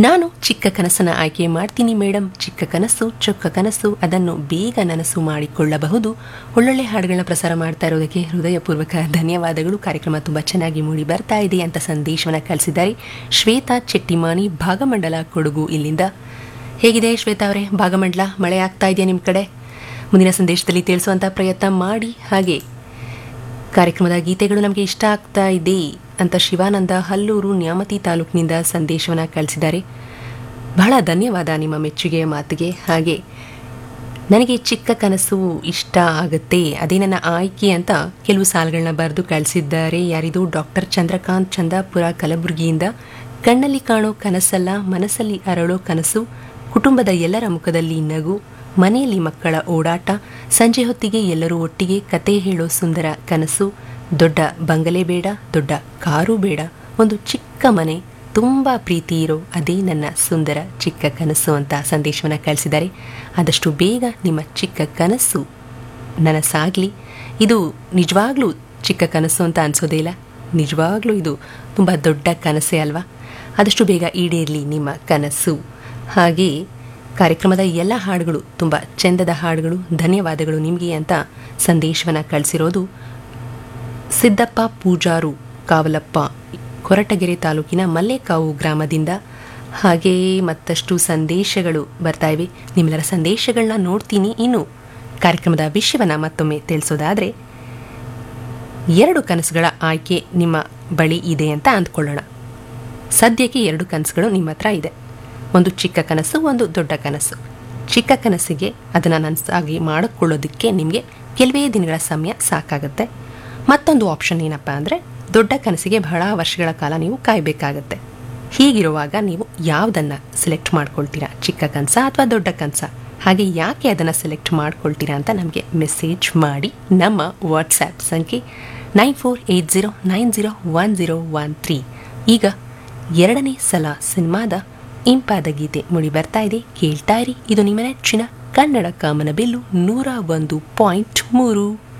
ನಾನು ಚಿಕ್ಕ ಕನಸನ್ನು ಆಯ್ಕೆ ಮಾಡ್ತೀನಿ ಮೇಡಮ್ ಚಿಕ್ಕ ಕನಸು ಚೊಕ್ಕ ಕನಸು ಅದನ್ನು ಬೇಗ ನನಸು ಮಾಡಿಕೊಳ್ಳಬಹುದು ಒಳ್ಳೊಳ್ಳೆ ಹಾಡುಗಳನ್ನ ಪ್ರಸಾರ ಮಾಡ್ತಾ ಇರೋದಕ್ಕೆ ಹೃದಯಪೂರ್ವಕ ಧನ್ಯವಾದಗಳು ಕಾರ್ಯಕ್ರಮ ತುಂಬ ಚೆನ್ನಾಗಿ ಮೂಡಿ ಬರ್ತಾ ಇದೆ ಅಂತ ಸಂದೇಶವನ್ನು ಕಳಿಸಿದ್ದಾರೆ ಶ್ವೇತಾ ಚೆಟ್ಟಿಮಾನಿ ಭಾಗಮಂಡಲ ಕೊಡಗು ಇಲ್ಲಿಂದ ಹೇಗಿದೆ ಶ್ವೇತಾ ಅವರೇ ಭಾಗಮಂಡಲ ಮಳೆ ಆಗ್ತಾ ಇದೆಯಾ ನಿಮ್ಮ ಕಡೆ ಮುಂದಿನ ಸಂದೇಶದಲ್ಲಿ ತಿಳಿಸುವಂಥ ಪ್ರಯತ್ನ ಮಾಡಿ ಹಾಗೆ ಕಾರ್ಯಕ್ರಮದ ಗೀತೆಗಳು ನಮಗೆ ಇಷ್ಟ ಆಗ್ತಾ ಇದೆ ಅಂತ ಶಿವಾನಂದ ಹಲ್ಲೂರು ನ್ಯಾಮತಿ ತಾಲೂಕಿನಿಂದ ಸಂದೇಶವನ್ನು ಕಳಿಸಿದ್ದಾರೆ ಬಹಳ ಧನ್ಯವಾದ ನಿಮ್ಮ ಮೆಚ್ಚುಗೆಯ ಮಾತಿಗೆ ಹಾಗೆ ನನಗೆ ಚಿಕ್ಕ ಕನಸು ಇಷ್ಟ ಆಗುತ್ತೆ ಅದೇ ನನ್ನ ಆಯ್ಕೆ ಅಂತ ಕೆಲವು ಸಾಲುಗಳನ್ನ ಬರೆದು ಕಳಿಸಿದ್ದಾರೆ ಯಾರಿದು ಡಾಕ್ಟರ್ ಚಂದ್ರಕಾಂತ್ ಚಂದಾಪುರ ಕಲಬುರಗಿಯಿಂದ ಕಣ್ಣಲ್ಲಿ ಕಾಣೋ ಕನಸಲ್ಲ ಮನಸ್ಸಲ್ಲಿ ಅರಳೋ ಕನಸು ಕುಟುಂಬದ ಎಲ್ಲರ ಮುಖದಲ್ಲಿ ನಗು ಮನೆಯಲ್ಲಿ ಮಕ್ಕಳ ಓಡಾಟ ಸಂಜೆ ಹೊತ್ತಿಗೆ ಎಲ್ಲರೂ ಒಟ್ಟಿಗೆ ಕತೆ ಹೇಳೋ ಸುಂದರ ಕನಸು ದೊಡ್ಡ ಬಂಗಲೆ ಬೇಡ ದೊಡ್ಡ ಕಾರು ಬೇಡ ಒಂದು ಚಿಕ್ಕ ಮನೆ ತುಂಬ ಪ್ರೀತಿ ಇರೋ ಅದೇ ನನ್ನ ಸುಂದರ ಚಿಕ್ಕ ಕನಸು ಅಂತ ಸಂದೇಶವನ್ನು ಕಳಿಸಿದ್ದಾರೆ ಆದಷ್ಟು ಬೇಗ ನಿಮ್ಮ ಚಿಕ್ಕ ಕನಸು ನನಸಾಗಲಿ ಇದು ನಿಜವಾಗ್ಲೂ ಚಿಕ್ಕ ಕನಸು ಅಂತ ಅನಿಸೋದೇ ಇಲ್ಲ ನಿಜವಾಗ್ಲೂ ಇದು ತುಂಬ ದೊಡ್ಡ ಕನಸೇ ಅಲ್ವಾ ಆದಷ್ಟು ಬೇಗ ಈಡೇರಲಿ ನಿಮ್ಮ ಕನಸು ಹಾಗೆ ಕಾರ್ಯಕ್ರಮದ ಎಲ್ಲ ಹಾಡುಗಳು ತುಂಬ ಚೆಂದದ ಹಾಡುಗಳು ಧನ್ಯವಾದಗಳು ನಿಮಗೆ ಅಂತ ಸಂದೇಶವನ್ನು ಕಳಿಸಿರೋದು ಸಿದ್ದಪ್ಪ ಪೂಜಾರು ಕಾವಲಪ್ಪ ಕೊರಟಗೆರೆ ತಾಲೂಕಿನ ಮಲ್ಲೇಕಾವು ಗ್ರಾಮದಿಂದ ಹಾಗೆಯೇ ಮತ್ತಷ್ಟು ಸಂದೇಶಗಳು ಬರ್ತಾ ಇವೆ ನಿಮ್ಮೆಲ್ಲರ ಸಂದೇಶಗಳನ್ನ ನೋಡ್ತೀನಿ ಇನ್ನು ಕಾರ್ಯಕ್ರಮದ ವಿಷಯವನ್ನು ಮತ್ತೊಮ್ಮೆ ತಿಳಿಸೋದಾದರೆ ಎರಡು ಕನಸುಗಳ ಆಯ್ಕೆ ನಿಮ್ಮ ಬಳಿ ಇದೆ ಅಂತ ಅಂದ್ಕೊಳ್ಳೋಣ ಸದ್ಯಕ್ಕೆ ಎರಡು ಕನಸುಗಳು ನಿಮ್ಮ ಹತ್ರ ಇದೆ ಒಂದು ಚಿಕ್ಕ ಕನಸು ಒಂದು ದೊಡ್ಡ ಕನಸು ಚಿಕ್ಕ ಕನಸಿಗೆ ಅದನ್ನು ನನಸಾಗಿ ಮಾಡಿಕೊಳ್ಳೋದಕ್ಕೆ ನಿಮಗೆ ಕೆಲವೇ ದಿನಗಳ ಸಮಯ ಸಾಕಾಗುತ್ತೆ ಮತ್ತೊಂದು ಆಪ್ಷನ್ ಏನಪ್ಪ ಅಂದರೆ ದೊಡ್ಡ ಕನಸಿಗೆ ಬಹಳ ವರ್ಷಗಳ ಕಾಲ ನೀವು ಕಾಯಬೇಕಾಗತ್ತೆ ಹೀಗಿರುವಾಗ ನೀವು ಯಾವುದನ್ನು ಸೆಲೆಕ್ಟ್ ಮಾಡ್ಕೊಳ್ತೀರಾ ಚಿಕ್ಕ ಕನಸ ಅಥವಾ ದೊಡ್ಡ ಕನಸ ಹಾಗೆ ಯಾಕೆ ಅದನ್ನು ಸೆಲೆಕ್ಟ್ ಮಾಡ್ಕೊಳ್ತೀರಾ ಅಂತ ನಮಗೆ ಮೆಸೇಜ್ ಮಾಡಿ ನಮ್ಮ ವಾಟ್ಸ್ಯಾಪ್ ಸಂಖ್ಯೆ nine four eight zero nine zero one zero one three ಈಗ ಎರಡನೇ ಸಲ ಸಿನಿಮಾದ ಇಂಪಾದ ಗೀತೆ ಮುಡಿ ಬರ್ತಾ ಇದೆ ಕೇಳ್ತಾ ಇರಿ ಇದು ನಿಮ್ಮ ನೆಚ್ಚಿನ ಕನ್ನಡ ಕಾಮನ ಬಿಲ್ಲು ನೂರ ಒಂದು ಪಾಯಿಂಟ್ ಮೂರು